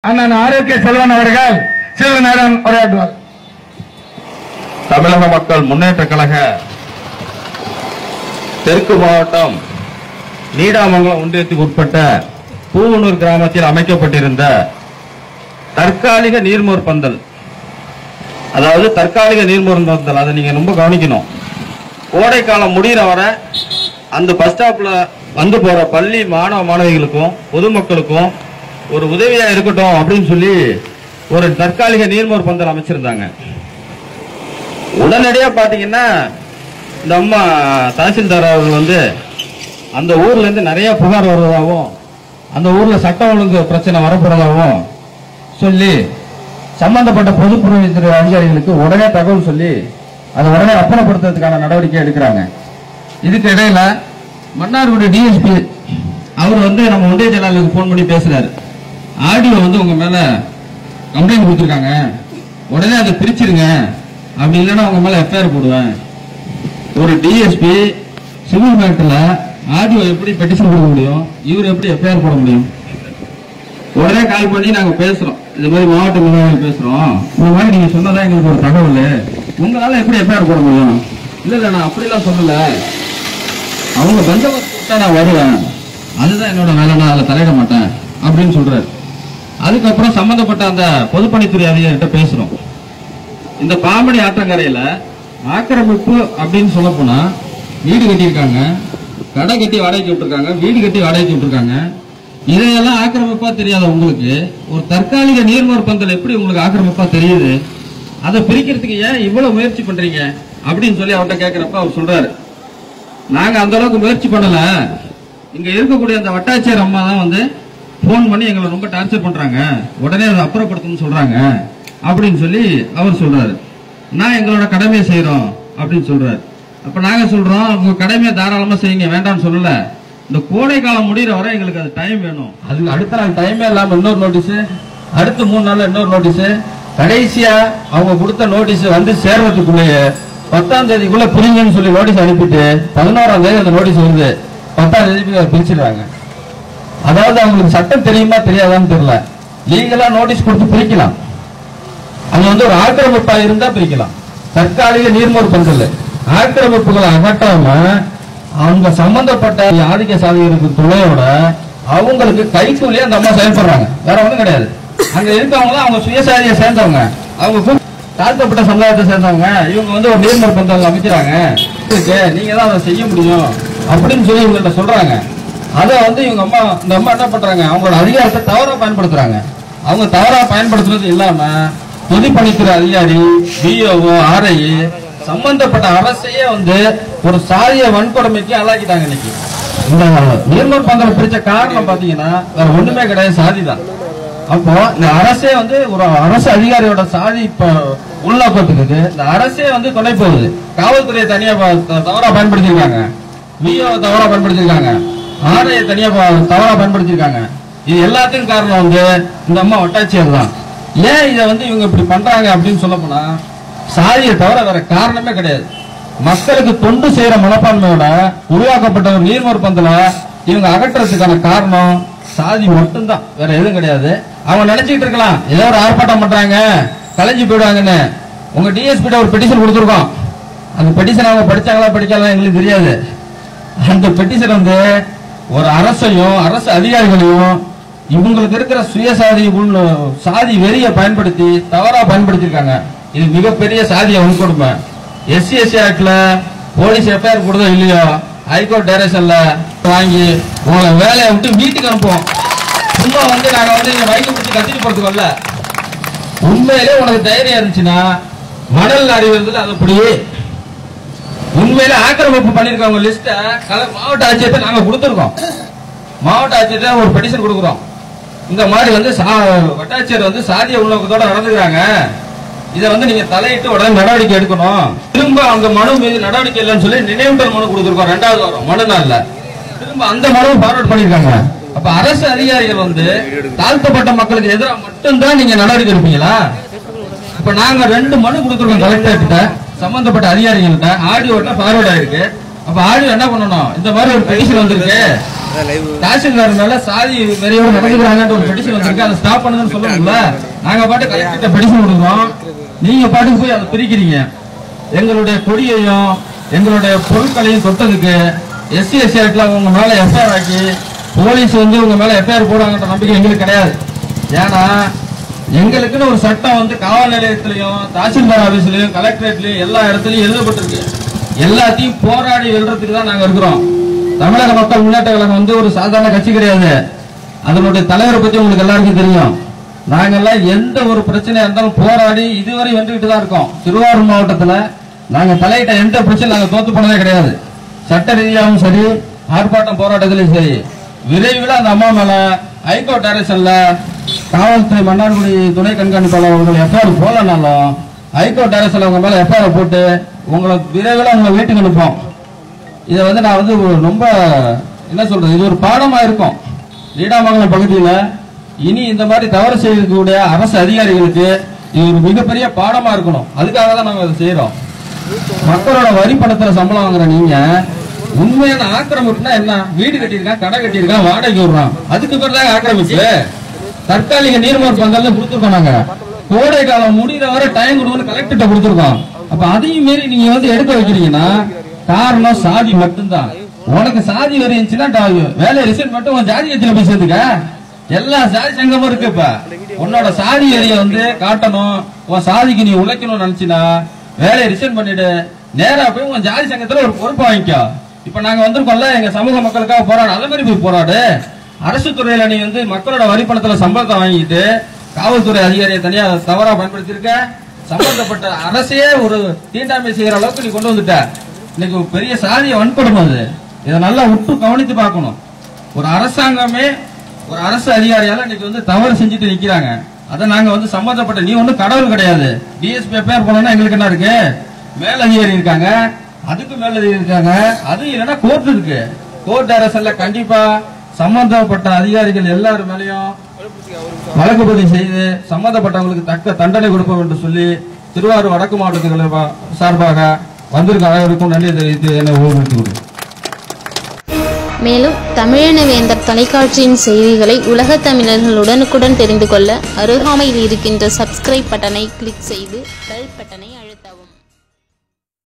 அண்ணன் ஆரோக்கிய செல்வன் அவர்கள் சிறிது நேரம் உரையாற்றுவார் தமிழக மக்கள் முன்னேற்ற கழக தெற்கு மாவட்டம் நீடாமங்கலம் ஒன்றியத்துக்கு உட்பட்ட பூவனூர் கிராமத்தில் அமைக்கப்பட்டிருந்த தற்காலிக நீர்மோர் பந்தல் அதாவது தற்காலிக நீர்மோர் பந்தல் அதை நீங்க ரொம்ப கவனிக்கணும் கோடை காலம் முடிகிற வரை அந்த பஸ் ஸ்டாப்ல வந்து போற பள்ளி மாணவ மாணவிகளுக்கும் பொதுமக்களுக்கும் ஒரு உதவியா இருக்கட்டும் அப்படின்னு சொல்லி ஒரு தற்காலிக நீர்மோர் பந்தல் அமைச்சிருந்தாங்க உடனடியா பாத்தீங்கன்னா இந்த அம்மா தாசில்தார் அவர்கள் வந்து அந்த ஊர்ல இருந்து நிறைய புகார் வருவதாகவும் அந்த ஊர்ல சட்டம் ஒழுங்கு பிரச்சனை வரப்போறதாகவும் சொல்லி சம்பந்தப்பட்ட பொதுப்பணித்துறை அதிகாரிகளுக்கு உடனே தகவல் சொல்லி அதை உடனே அப்புறப்படுத்துறதுக்கான நடவடிக்கை எடுக்கிறாங்க இதுக்கு இடையில மன்னார்குடி டிஎஸ்பி அவர் வந்து நம்ம ஒன்றிய செயலாளருக்கு ஃபோன் பண்ணி பேசுறாரு ஆடியோ வந்து உங்க மேல கம்ப்ளைண்ட் கொடுத்துருக்காங்க உடனே அதை பிரிச்சிருங்க அப்படி இல்லைன்னா உங்க மேல எஃப்ஐஆர் போடுவேன் ஒரு டிஎஸ்பி சிவில் மேட்டர்ல ஆடியோ எப்படி பெட்டிஷன் கொடுக்க முடியும் இவர் எப்படி எஃப்ஐஆர் போட முடியும் உடனே கால் பண்ணி நாங்க பேசுறோம் இது மாதிரி மாவட்ட நிர்வாகிகள் பேசுறோம் இந்த மாதிரி நீங்க சொன்னதா எங்களுக்கு ஒரு தகவல் உங்களால எப்படி எஃப்ஐஆர் போட முடியும் இல்ல இல்ல நான் அப்படிலாம் சொல்லல அவங்க பந்தோபஸ்து கூப்பிட்டா நான் வருவேன் அதுதான் என்னோட வேலை நான் அதில் தலையிட மாட்டேன் அப்படின்னு சொல்றாரு அதுக்கப்புறம் சம்பந்தப்பட்ட அந்த பொதுப்பணித்துறை அதிகாரிகிட்ட பேசுறோம் இந்த பாம்படி ஆற்றங்கரையில ஆக்கிரமிப்பு அப்படின்னு சொல்ல போனா வீடு கட்டியிருக்காங்க கடை கட்டி வாடகைக்கு விட்டுருக்காங்க வீடு கட்டி வாடகைக்கு விட்டுருக்காங்க இதையெல்லாம் ஆக்கிரமிப்பா தெரியாத உங்களுக்கு ஒரு தற்காலிக நீர்மோர் பந்தல் எப்படி உங்களுக்கு ஆக்கிரமிப்பா தெரியுது அதை பிரிக்கிறதுக்கு ஏன் இவ்வளவு முயற்சி பண்றீங்க அப்படின்னு சொல்லி அவர்கிட்ட கேட்கிறப்ப அவர் சொல்றாரு நாங்க அந்த அளவுக்கு முயற்சி பண்ணல இங்க இருக்கக்கூடிய அந்த வட்டாட்சியர் அம்மா தான் வந்து போன் பண்ணி எங்களை ரொம்ப டார்ச்சர் பண்றாங்க உடனே அதை அப்புறப்படுத்தணும்னு சொல்றாங்க அப்படின்னு சொல்லி அவர் சொல்றாரு நான் எங்களோட கடமையை செய்யறோம் அப்படின்னு சொல்றாரு அப்ப நாங்க சொல்றோம் உங்க கடமையை தாராளமா செய்யுங்க வேண்டாம்னு சொல்லல இந்த கோடை காலம் முடியிற வரை எங்களுக்கு அது டைம் வேணும் அது அடுத்த நாள் டைமே இல்லாம இன்னொரு நோட்டீஸ் அடுத்து மூணு நாள்ல இன்னொரு நோட்டீஸ் கடைசியா அவங்க கொடுத்த நோட்டீஸ் வந்து சேர்றதுக்குள்ளேயே பத்தாம் தேதிக்குள்ள புரியுங்கன்னு சொல்லி நோட்டீஸ் அனுப்பிட்டு பதினோராம் தேதி அந்த நோட்டீஸ் வருது பத்தாம் தேதிக்கு அதை பிரிச்சிடுறாங்க அதாவது அவங்களுக்கு சட்டம் தெரியுமா தெரியாதான்னு தெரியல லீகலா நோட்டீஸ் கொடுத்து பிரிக்கலாம் அது வந்து ஒரு ஆக்கிரமிப்பா இருந்தா பிரிக்கலாம் தற்காலிக நீர்மோர் பந்தல் ஆக்கிரமிப்புகளை அகற்றாம அவங்க சம்பந்தப்பட்ட ஆதிக்க சாதிகளுக்கு துணையோட அவங்களுக்கு கைக்கூலி அந்த அம்மா செயல்படுறாங்க வேற ஒண்ணும் கிடையாது அங்க இருக்கவங்க அவங்க சுயசாதியை சேர்ந்தவங்க அவங்க கூ- தாழ்த்தப்பட்ட சமுதாயத்தை சேர்ந்தவங்க இவங்க வந்து ஒரு நீர்மோர் பந்தல் அமைக்கிறாங்க இருக்கு, நீங்க தான் அதை செய்ய முடியும் அப்படின்னு சொல்லி இவங்கள்ட்ட சொல்றாங்க அதை வந்து இவங்க அம்மா இந்த அம்மா என்ன பண்றாங்க அவங்களோட அதிகாரத்தை தவறா பயன்படுத்துறாங்க அவங்க தவறா பயன்படுத்துறது இல்லாம பொதுப்பணித்துறை அதிகாரி பிஓஓ ஆர்ஐ சம்பந்தப்பட்ட அரசையே வந்து ஒரு சாதிய வன்கொடுமைக்கு ஆளாக்கிட்டாங்க இன்னைக்கு இந்த நீர்மூர் பந்தல் பிரிச்ச காரணம் பாத்தீங்கன்னா வேற ஒண்ணுமே கிடையாது சாதி தான் அப்போ இந்த அரசே வந்து ஒரு அரசு அதிகாரியோட சாதி இப்ப உள்நோக்கத்துக்கு இந்த அரசே வந்து துணை போகுது காவல்துறையை தனியா ப- தவறா பயன்படுத்திருக்காங்க விஓ தவறா பயன்படுத்திருக்காங்க ஆர்ஐ தனியா ப- தவறா பயன்படுத்திருக்காங்க இது எல்லாத்துக்கும் காரணம் வந்து இந்த அம்மா வட்டாட்சியர் தான் ஏன் இதை வந்து இவங்க இப்படி பண்றாங்க அப்படின்னு சொல்ல போனா சாதியை தவிர வேற காரணமே கிடையாது மக்களுக்கு தொண்டு செய்யற மனப்பான்மையோட உருவாக்கப்பட்ட ஒரு நீர்மோர் பந்தல இவங்க அகற்றுறதுக்கான காரணம் சாதி மட்டும்தான் வேற எதுவும் கிடையாது அவங்க நினைச்சுக்கிட்டு இருக்கலாம் ஏதோ ஒரு ஆர்ப்பாட்டம் பண்றாங்க கலைஞ்சு போயிடுவாங்கன்னு உங்க டிஎஸ்பி ஒரு பெட்டிஷன் கொடுத்துருக்கோம் அந்த பெட்டிஷன் அவங்க படிச்சாங்களா படிக்கலாம் எங்களுக்கு தெரியாது அந்த பெட்டிஷன் வந்து ஒரு அரசையும் அரசு அதிகாரிகளையும் இவங்களுக்கு இருக்கிற சுயசாதி உள்ள சாதி வெறிய பயன்படுத்தி தவறா பயன்படுத்திருக்காங்க இது மிகப்பெரிய சாதிய வன்கொடுமை எஸ்சி எஸ்சி ஆக்ட்ல போலீஸ் எஃப்ஐஆர் கொடுத்தோ இல்லையோ ஹைகோர்ட் டைரக்ஷன்ல வாங்கி உங்களை வேலையை விட்டு வீட்டுக்கு அனுப்புவோம் சும்மா வந்து நாங்க வந்து இங்க மைக்கு பிடிச்சி கத்திட்டு போறதுக்கு வரல உண்மையிலே உனக்கு தைரியம் இருந்துச்சுன்னா மணல் லாரி வருதுல அதை பிடி உண்மையில ஆக்கிரமிப்பு பண்ணிருக்கவங்க லிஸ்ட மாவட்ட ஆட்சியத்தை நாங்க கொடுத்துருக்கோம் மாவட்ட ஆட்சியத்தை ஒரு பெட்டிஷன் கொடுக்குறோம் இந்த மாதிரி வந்து சா- வட்டாட்சியர் வந்து சாதிய உள்நோக்கத்தோட நடந்துக்கிறாங்க இதை வந்து நீங்க தலையிட்டு உடனே நடவடிக்கை எடுக்கணும் திரும்ப அந்த மனு மீது நடவடிக்கை இல்லைன்னு சொல்லி நினைவுட்டல் மனு கொடுத்துருக்கோம் ரெண்டாவது வாரம் மனு நாள்ல திரும்ப அந்த மனுவை ஃபார்வர்ட் பண்ணிருக்காங்க அப்ப அரசு அதிகாரிகள் வந்து தாழ்த்தப்பட்ட மக்களுக்கு எதிராக மட்டும்தான் நீங்க நடவடிக்கை எடுப்பீங்களா இப்ப நாங்க ரெண்டு மனு கொடுத்துருக்கோம் கலெக்டர் கிட்ட சம்பந்தப்பட்ட அதிகாரிகள்கிட்ட ஆடியோட்ட ஃபார்வர்ட் ஆயிருக்கு அப்ப ஆடியோ என்ன பண்ணணும் இந்த மாதிரி ஒரு பெட்டிஷன் வந்திருக்கு தாசில்தார் மேல சாதி வெறியோட நடந்துக்கிறாங்கன்ற ஒரு பெட்டிஷன் வந்திருக்கு அதை ஸ்டாப் பண்ணுங்கன்னு சொல்லணும்ல நாங்க பாட்டு கலெக்டர்கிட்ட பெட்டிஷன் கொடுக்குறோம் நீங்க பாட்டுக்கு போய் அதை பிரிக்கிறீங்க எங்களுடைய கொடியையும் எங்களுடைய பொருட்களையும் தொட்டதுக்கு எஸ்சி எஸ்சி ஆக்ட்ல உங்க மேல எஃப்ஐஆர் ஆக்கி போலீஸ் வந்து உங்க மேல எஃப்ஐஆர் போடுவாங்கன்ற நம்பிக்கை எங்களுக்கு கிடையாது ஏன்னா எங்களுக்குன்னு ஒரு சட்டம் வந்து காவல் நிலையத்திலையும் தாசில்தார் ஆபீஸ்லயும் கலெக்டரேட்லயும் எல்லா இடத்துலயும் எழுதப்பட்டிருக்கு எல்லாத்தையும் போராடி வெல்றதுக்கு தான் நாங்க இருக்கிறோம் தமிழக மக்கள் முன்னேற்ற கழகம் வந்து ஒரு சாதாரண கட்சி கிடையாது அதனுடைய தலைவரை பத்தி உங்களுக்கு எல்லாருக்கும் தெரியும் நாங்கெல்லாம் எந்த ஒரு பிரச்சனையா இருந்தாலும் போராடி இதுவரை வென்றுகிட்டு தான் இருக்கோம் திருவாரூர் மாவட்டத்துல நாங்க தலையிட்ட எந்த பிரச்சனை நாங்க தோத்து போனதே கிடையாது சட்ட ரீதியாகவும் சரி ஆர்ப்பாட்டம் போராட்டத்திலையும் சரி விரைவில் அந்த அம்மா மேல ஹைகோர்ட் டைரக்ஷன்ல காவல்துறை மன்னார்குடி துணை கண்காணிப்பாளர் அவர்கள் எஃப்ஐஆர் போலனாலும் ஹைகோர்ட் டைரக்ஷன்ல உங்க மேல எஃப்ஐஆர் போட்டு உங்களை விரைவில் உங்களை வீட்டுக்கு அனுப்போம் இதை வந்து நான் வந்து ஒரு ரொம்ப என்ன சொல்றது இது ஒரு பாடமா இருக்கும் நீடாமங்கலம் பகுதியில இனி இந்த மாதிரி தவறு செய்யக்கூடிய அரசு அதிகாரிகளுக்கு இது ஒரு மிகப்பெரிய பாடமா இருக்கணும் அதுக்காக தான் நாங்க இதை செய்யறோம் மக்களோட வரி பணத்துல சம்பளம் வாங்குற நீங்க உண்மையான ஆக்கிரமிப்புனா என்ன வீடு கட்டியிருக்கான் கடை கட்டியிருக்கான் வாடகைக்கு விடுறான் அதுக்கு பேர் தான் ஆக்கிரமிப்பு தற்காலிக நீர்மோர் பந்தல் கொடுத்துருக்கோம் நாங்க கோடை காலம் முடிகிற வரை டைம் கொடுக்கணும் கலெக்டர்கிட்ட கொடுத்துருக்கோம் அப்ப அதையும் மீறி நீங்க வந்து எடுக்க வைக்கிறீங்கன்னா காரணம் சாதி மட்டும்தான் உனக்கு சாதி வரி இருந்துச்சுன்னா டா- வேலையை ரிசைன் மட்டும் உன் ஜாதி கட்சியில போய் சேர்த்துக்க எல்லா சாதி சங்கமும் இருக்கு இப்ப உன்னோட சாதி வரியை வந்து காட்டணும் உன் சாதிக்கு நீ உழைக்கணும்னு நினைச்சினா வேலையை ரிசைன் பண்ணிடு நேரா போய் உன் ஜாதி சங்கத்துல ஒரு பொறுப்பு வாங்கிக்கோ இப்ப நாங்க வந்திருக்கோம்ல எங்க சமூக மக்களுக்காக போராடு அதே மாதிரி போய் போராடு அரசு துறையில நீ வந்து மக்களோட வரி பணத்துல சம்பளத்தை வாங்கிட்டு காவல்துறை அதிகாரியை தனியா தவறா பயன்படுத்தியிருக்க சம்பந்தப்பட்ட அரசையே ஒரு தீண்டாமை செய்யற அளவுக்கு நீ கொண்டு வந்துட்ட இன்னைக்கு ஒரு பெரிய சாதிய வன்கொடுமை அது இதை நல்லா உற்று கவனித்து பார்க்கணும் ஒரு அரசாங்கமே ஒரு அரசு அதிகாரியால இன்னைக்கு வந்து தவறு செஞ்சுட்டு நிக்கிறாங்க அதை நாங்க வந்து சம்பந்தப்பட்ட நீ ஒண்ணும் கடவுள் கிடையாது டிஎஸ்பி பேர் போனோம்னா எங்களுக்கு என்ன இருக்கு மேலதிகாரி இருக்காங்க அதுக்கு மேலதிகாரி இருக்காங்க அது இல்லைன்னா கோர்ட் இருக்கு கோர்ட் அரசல்ல கண்டிப்பா சம்பந்தப்பட்ட அதிகாரிகள் எல்லாரும் மேலயும் வழக்கு பதிவு செய்து சம்பந்தப்பட்டவங்களுக்கு தக்க தண்டனை கொடுப்போம் என்று சொல்லி திருவாரூர் வடக்கு மாவட்டத்துக்கு சார்பாக வந்திருக்க அனைவருக்கும் நன்றி தெரிவித்து என்னை ஊர்வலத்து கொடு மேலும் தமிழன வேந்தர் தொலைக்காட்சியின் செய்திகளை உலகத் தமிழர்கள் உடனுக்குடன் தெரிந்து கொள்ள அருகாமையில் இருக்கின்ற சப்ஸ்கிரைப் பட்டனை கிளிக் செய்து பெல் பட்டனை அழுத்தவும்